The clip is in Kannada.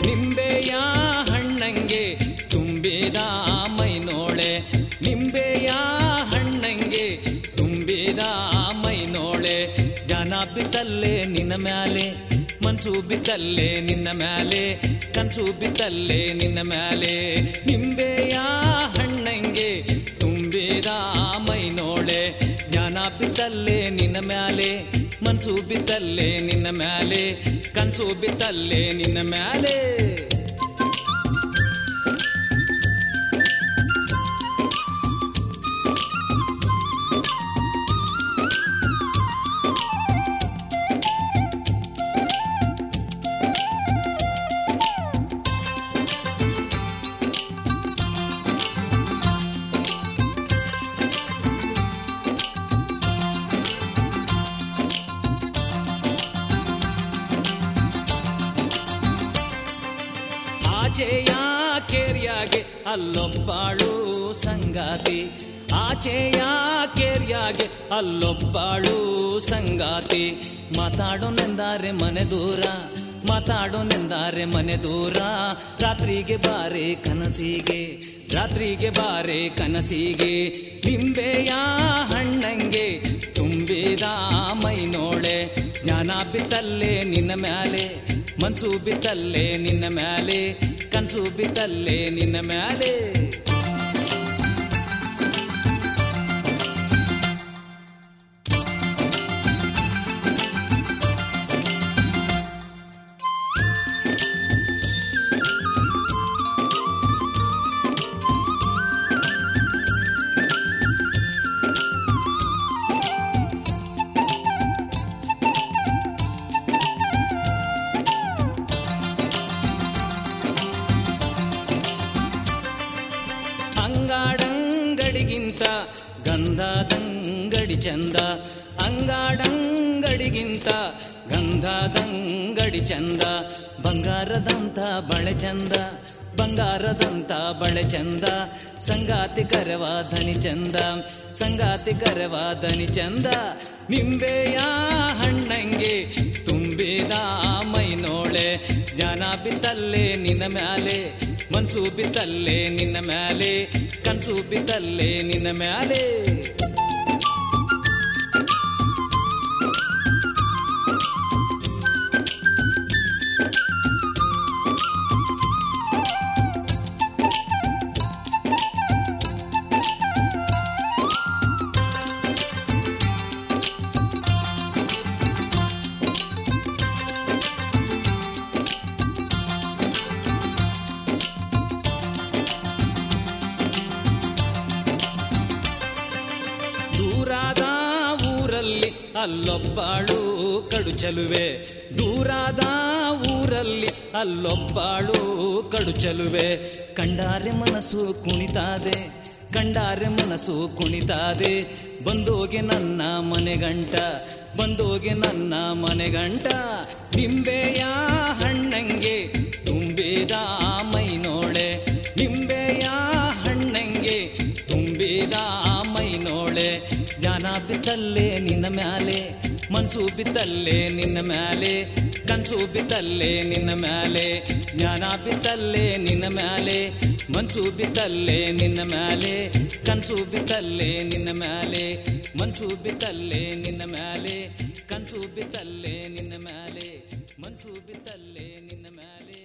ನಿಂಬೆಯ ಹಣ್ಣಂಗೆ ತುಂಬಿದ ಮೈನೋಳೆ ನಿಂಬೆಯ ಹಣ್ಣಂಗೆ ತುಂಬಿದ ಮೈನೋಳೆ ಜನ ಬಿತ್ತಲ್ಲೇ ನಿನ್ನ ಮ್ಯಾಲೆ ಮನ್ಸು ಬಿತ್ತಲ್ಲೇ ನಿನ್ನ ಮ್ಯಾಲೆ ಕನ್ಸು ಬಿತ್ತಲ್ಲೇ ನಿನ್ನ ಮ್ಯಾಲೆ ನಿಂಬೆಯ ಹಣ್ಣಂಗೆ ತುಂಬಿದ ಮೈನೋಳೆ ಜ್ಞಾನ ಬಿತ್ತಲ್ಲೇ ನಿನ್ನ ಮ್ಯಾಲೆ ಮನ್ಸು ಬಿತ್ತಲ್ಲೇ ನಿನ್ನ ಮ್ಯಾಲೆ ಕನ್ಸು ಬಿತ್ತಲ್ಲೇ ನಿನ್ನ ಮ್ಯಾಲೆ ಆಚೆಯ ಕೇರಿಯಾಗೆ ಅಲ್ಲೊಬ್ಬಾಳು ಸಂಗಾತಿ ಆಚೆಯ ಕೇರಿಯಾಗೆ ಅಲ್ಲೊಬ್ಬಾಳು ಸಂಗಾತಿ ಮಾತಾಡೋನೆಂದಾರೆ ಮನೆ ದೂರ ಮಾತಾಡೋನೆಂದಾರೆ ಮನೆ ದೂರ ರಾತ್ರಿಗೆ ಬಾರೆ ಕನಸಿಗೆ ರಾತ್ರಿಗೆ ಬಾರೆ ಕನಸಿಗೆ ನಿಂಬೆಯ ಹಣ್ಣಂಗೆ ತುಂಬಿದ ಮೈನೋಳೆ ಜ್ಞಾನ ಬಿತ್ತಲ್ಲೇ ನಿನ್ನ ಮ್ಯಾಲೆ ಮನ್ಸು ಬಿತ್ತಲ್ಲೇ ನಿನ್ನ ಮ್ಯಾಲೆ ಕನ್ಸು ಬಿತ್ತಲ್ಲೇ ನಿನ್ನ ಮ್ಯಾಲೆ ಅಂಗಾಡಂಗಡಿಗಿಂತ ಗಂಧದಂಗಡಿ ಚಂದ ಅಂಗಾಡಂಗಡಿಗಿಂತ ಗಂಧದಂಗಡಿ ಚಂದ ಬಂಗಾರದಂತ ಬಳೆ ಚಂದ ಬಂಗಾರದಂತ ಬಳೆ ಚಂದ ಸಂಗಾತಿ ಕರವ ಧನಿ ಚಂದ ಸಂಗಾತಿ ಕರವ ಧನಿ ಚಂದ ನಿಂಬೆಯ ಹಣ್ಣಂಗೆ ತುಂಬಿದ ಮೈನೋಳೆ ಜ್ಞಾನ ಬಿತ್ತಲ್ಲೇ ನಿನ್ನ ಮ್ಯಾಲೆ ಮನ್ಸು ಬಿತ್ತಲ್ಲೇ ನಿನ್ನ ಮ್ಯಾಲೆ ಕನ್ಸು ಬಿತ್ತಲ್ಲೇ ನಿನ್ನ ಮ್ಯಾಲೆ ದೂರಾದ ಊರಲ್ಲಿ ಅಲ್ಲೊಬ್ಬಾಳು ಕಡು ಚಲುವೆ ದೂರಾದ ಊರಲ್ಲಿ ಅಲ್ಲೊಬ್ಬಾಳು ಕಡು ಚಲುವೆ ಕಂಡಾರೆ ಮನಸ್ಸು ಕುಣಿತಾದೆ ಕಂಡಾರೆ ಮನಸ್ಸು ಕುಣಿತಾದೆ ಬಂದೋಗೆ ನನ್ನ ಮನೆಗಂಟ ಬಂದೋಗೆ ನನ್ನ ಮನೆಗಂಟ ನಿಂಬೆಯ ಹಣ್ಣಂಗೆ ತುಂಬಿದ ಮೈನೋಳೆ ನಿಂಬೆಯ ಹಣ್ಣಂಗೆ ತುಂಬಿದ ಮೈನೋಳೆ ಜ್ಞಾನ ಬಿತ್ತಲ್ಲೇ ನಿನ್ನ ಮ್ಯಾಲೆ ಮನ್ಸು ಬಿತ್ತಲ್ಲೇ ನಿನ್ನ ಮ್ಯಾಲೆ ಕನ್ಸು ಬಿತ್ತಲ್ಲೇ ನಿನ್ನ ಮ್ಯಾಲೆ ಜ್ಞಾನ ಬಿತ್ತಲ್ಲೇ ನಿನ್ನ ಮ್ಯಾಲೆ ಮನ್ಸು ಬಿತ್ತಲ್ಲೇ ನಿನ್ನ ಮ್ಯಾಲೆ ಕನ್ಸು ಬಿತ್ತಲ್ಲೇ ನಿನ್ನ ಮ್ಯಾಲೆ ಮನ್ಸು ಬಿತ್ತಲ್ಲೇ ನಿನ್ನ ಮ್ಯಾಲೆ ಕನ್ಸು ಬಿತ್ತಲ್ಲೇ ನಿನ್ನ ಮ್ಯಾಲೆ ಮನ್ಸು ಬಿತ್ತಲ್ಲೇ ನಿನ್ನ ಮ್ಯಾಲೆ